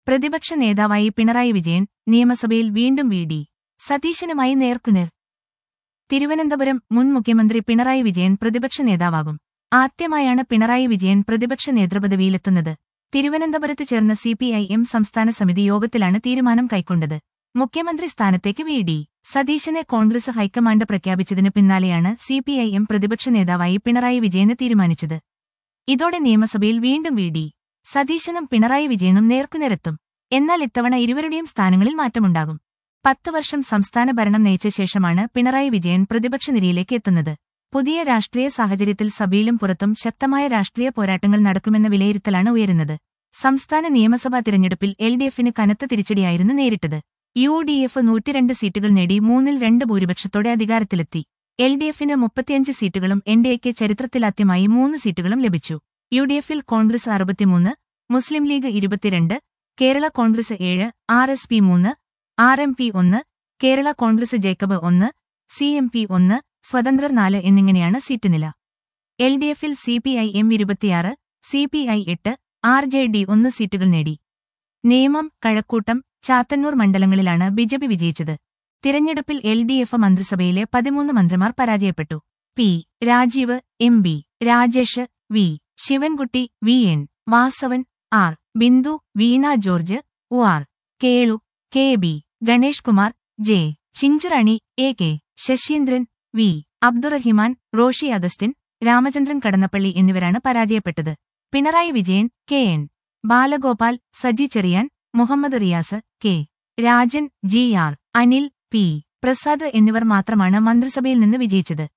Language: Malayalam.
പ്രതിപക്ഷ നേതാവായി പിണറായി വിജയൻ നിയമസഭയിൽ വീണ്ടും വി ഡി സതീശനുമായി നേർക്കുനേർ തിരുവനന്തപുരം മുൻ മുഖ്യമന്ത്രി പിണറായി വിജയൻ പ്രതിപക്ഷ നേതാവാകും ആദ്യമായാണ് പിണറായി വിജയൻ പ്രതിപക്ഷ നേതൃപദവിയിലെത്തുന്നത് തിരുവനന്തപുരത്ത് ചേർന്ന സിപിഐഎം സംസ്ഥാന സമിതി യോഗത്തിലാണ് തീരുമാനം കൈക്കൊണ്ടത് മുഖ്യമന്ത്രി സ്ഥാനത്തേക്ക് വി ഡി സതീശനെ കോൺഗ്രസ് ഹൈക്കമാൻഡ് പ്രഖ്യാപിച്ചതിനു പിന്നാലെയാണ് സിപിഐഎം പ്രതിപക്ഷ നേതാവായി പിണറായി വിജയന് തീരുമാനിച്ചത് ഇതോടെ നിയമസഭയിൽ വീണ്ടും വി ഡി സതീശനും പിണറായി വിജയനും നേർക്കുനിരത്തും എന്നാൽ ഇത്തവണ ഇരുവരുടെയും സ്ഥാനങ്ങളിൽ മാറ്റമുണ്ടാകും പത്ത് വർഷം സംസ്ഥാന ഭരണം നയിച്ച ശേഷമാണ് പിണറായി വിജയൻ പ്രതിപക്ഷ നിരയിലേക്ക് എത്തുന്നത് പുതിയ രാഷ്ട്രീയ സാഹചര്യത്തിൽ സഭയിലും പുറത്തും ശക്തമായ രാഷ്ട്രീയ പോരാട്ടങ്ങൾ നടക്കുമെന്ന വിലയിരുത്തലാണ് ഉയരുന്നത് സംസ്ഥാന നിയമസഭാ തിരഞ്ഞെടുപ്പിൽ എൽ ഡി എഫിന് കനത്ത തിരിച്ചടിയായിരുന്നു നേരിട്ടത് യു ഡി എഫ് നൂറ്റിരണ്ട് സീറ്റുകൾ നേടി മൂന്നിൽ രണ്ട് ഭൂരിപക്ഷത്തോടെ അധികാരത്തിലെത്തി എൽ ഡി എഫിന് മുപ്പത്തിയഞ്ച് സീറ്റുകളും എൻ ഡി എക്ക് ചരിത്രത്തിലാദ്യമായി മൂന്ന് സീറ്റുകളും ലഭിച്ചു യു ഡി എഫിൽ കോൺഗ്രസ് അറുപത്തിമൂന്ന് മുസ്ലിം ലീഗ് ഇരുപത്തിരണ്ട് കേരള കോൺഗ്രസ് ഏഴ് ആർ എസ് പി മൂന്ന് ആർ എം പി ഒന്ന് കേരള കോൺഗ്രസ് ജേക്കബ് ഒന്ന് സി എം പി ഒന്ന് സ്വതന്ത്രർ നാല് എന്നിങ്ങനെയാണ് സീറ്റ് നില എൽ ഡി എഫിൽ സി പി ഐ എം ഇരുപത്തിയാറ് സി പി ഐ എട്ട് ആർ ജെ ഡി ഒന്ന് സീറ്റുകൾ നേടി നേമം കഴക്കൂട്ടം ചാത്തന്നൂർ മണ്ഡലങ്ങളിലാണ് ബിജെപി വിജയിച്ചത് തിരഞ്ഞെടുപ്പിൽ എൽ ഡി എഫ് മന്ത്രിസഭയിലെ പതിമൂന്ന് മന്ത്രിമാർ പരാജയപ്പെട്ടു P Rajeev M B Rajesh V Sivankutty V N Vasavan R Bindu Veena George O R Kelu K B Ganesh Kumar J Chinchurani A K Saseendran V Abdurahiman Roshi Augustine Ramachandran Kadannappally എന്നിവരാണ് പരാജയപ്പെട്ടത് Pinarayi Vijayan K N Balagopal Saji Cherian Muhammad Riyas K Rajan G R Anil P Prasad എന്നിവർ മാത്രമാണ് മന്ത്രിസഭയിൽ നിന്ന് വിജയിച്ചത്